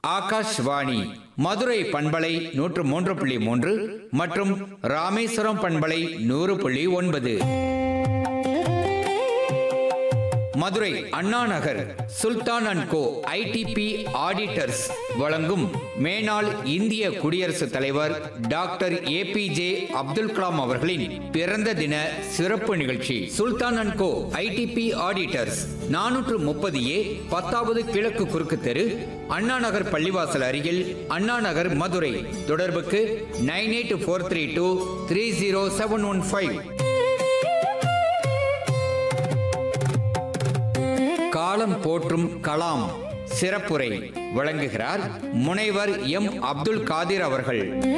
ஆகாஷ்வாணி மதுரை பண்பலை நூற்று மூன்று புள்ளி மூன்று மற்றும் ராமேஸ்வரம் பண்பலை நூறு புள்ளி ஒன்பது Madurai Anna Nagar Sultan and Co IDB auditors வழங்கும் மேனாள் இந்திய குடியரசுத் தலைவர் டாக்டர் ஏபிஜே அப்துல் கலாம் அவர்களின் பிறந்த தின சிறப்பு நிகழ்ச்சி Sultan and Co IDB auditors நானூற்று முப்பது ஏ பத்தாவது கிழக்கு குறுக்கு தெரு அண்ணா நகர் பள்ளிவாசல் அருகில் அண்ணா நகர் மதுரை தொடர்புக்கு nine eight four three two three zero seven one five காலம் போற்றும் கலாம் சிறப்புரை வழங்குகிறார் முனைவர் எம் அப்துல் காதிர் அவர்கள்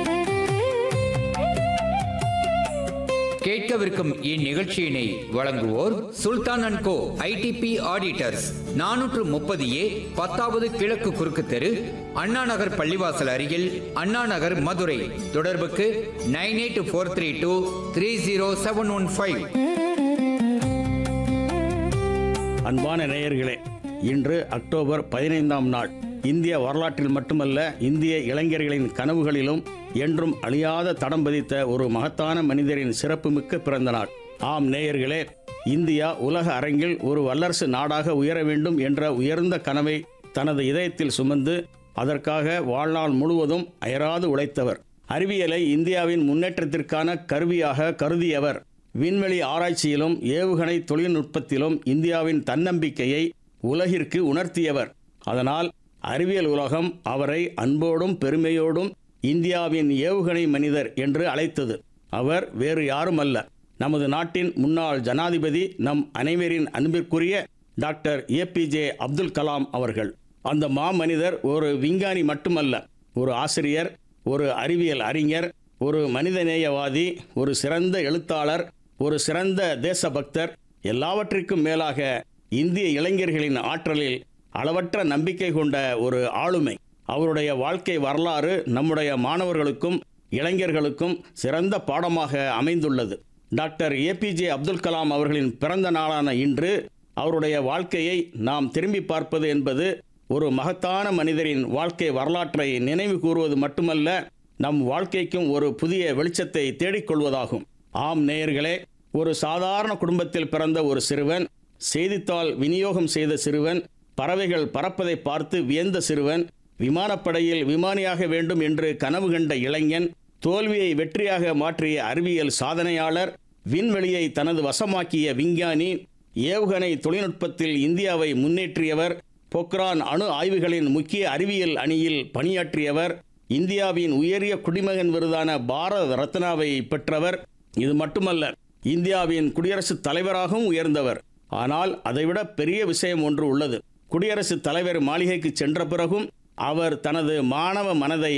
கேட்கவிருக்கும் இந்நிகழ்ச்சியினை வழங்குவோர் Sultan and Co IDB auditors நானூற்று முப்பது ஏ பத்தாவது கிழக்கு குறுக்கு தெரு அண்ணா நகர் பள்ளிவாசல் அருகில் அண்ணா நகர் மதுரை தொடர்புக்கு nine eight four three two three zero seven one five அன்பான நேயர்களே இன்று அக்டோபர் பதினைந்தாம் நாள் இந்திய வரலாற்றில் மட்டுமல்ல இந்திய இளைஞர்களின் கனவுகளிலும் என்றும் அழியாத தடம் பதித்த ஒரு மகத்தான மனிதரின் சிறப்புமிக்க பிறந்த நாள் ஆம் நேயர்களே இந்தியா உலக அரங்கில் ஒரு வல்லரசு நாடாக உயர வேண்டும் என்ற உயர்ந்த கனவை தனது இதயத்தில் சுமந்து அதற்காக வாழ்நாள் முழுவதும் அயராது உழைத்தவர் அறிவியலை இந்தியாவின் முன்னேற்றத்திற்கான கருவியாக கருதியவர் விண்வெளி ஆராய்ச்சியிலும் ஏவுகணை தொழில்நுட்பத்திலும் இந்தியாவின் தன்னம்பிக்கையை உலகிற்கு உணர்த்தியவர் அதனால் அறிவியல் உலகம் அவரை அன்போடும் பெருமையோடும் இந்தியாவின் ஏவுகணை மனிதர் என்று அழைத்தது அவர் வேறு யாரும் அல்ல நமது நாட்டின் முன்னாள் ஜனாதிபதி நம் அனைவரின் அன்பிற்குரிய டாக்டர் ஏபிஜே அப்துல் கலாம் அவர்கள் அந்த மாமனிதர் ஒரு விஞ்ஞானி மட்டுமல்ல ஒரு ஆசிரியர் ஒரு அறிவியல் அறிஞர் ஒரு மனிதநேயவாதி ஒரு சிறந்த எழுத்தாளர் ஒரு சிறந்த தேசபக்தர் எல்லாவற்றிற்கும் மேலாக இந்திய இளைஞர்களின் ஆற்றலில் அளவற்ற நம்பிக்கை கொண்ட ஒரு ஆளுமை அவருடைய வாழ்க்கை வரலாறு நம்முடைய மாணவர்களுக்கும் இளைஞர்களுக்கும் சிறந்த பாடமாக அமைந்துள்ளது டாக்டர் ஏபிஜே அப்துல் கலாம் அவர்களின் பிறந்த நாளான இன்று அவருடைய வாழ்க்கையை நாம் திரும்பி பார்ப்பது என்பது ஒரு மகத்தான மனிதரின் வாழ்க்கை வரலாற்றை நினைவு கூறுவது மட்டுமல்ல நம் வாழ்க்கைக்கும் ஒரு புதிய வெளிச்சத்தை தேடிக்கொள்வதாகும் ஆம் நேயர்களே ஒரு சாதாரண குடும்பத்தில் பிறந்த ஒரு சிறுவன் செய்தித்தாள் விநியோகம் செய்த சிறுவன் பறவைகள் பறப்பதை பார்த்து வியந்த சிறுவன் விமானப்படையில் விமானியாக வேண்டும் என்று கனவு கண்ட இளைஞன் தோல்வியை வெற்றியாக மாற்றிய அறிவியல் சாதனையாளர் விண்வெளியை தனது வசமாக்கிய விஞ்ஞானி ஏவுகணை தொழில்நுட்பத்தில் இந்தியாவை முன்னேற்றியவர் பொக்ரான் அணு ஆய்வுகளின் முக்கிய அறிவியல் அணியில் பணியாற்றியவர் இந்தியாவின் உயரிய குடிமகன் விருதான பாரத ரத்னாவை பெற்றவர் இது மட்டுமல்ல இந்தியாவின் குடியரசுத் தலைவராகவும் உயர்ந்தவர் ஆனால் அதைவிட பெரிய விஷயம் ஒன்று உள்ளது குடியரசுத் தலைவர் மாளிகைக்கு சென்ற பிறகும் அவர் தனது மாணவ மனதை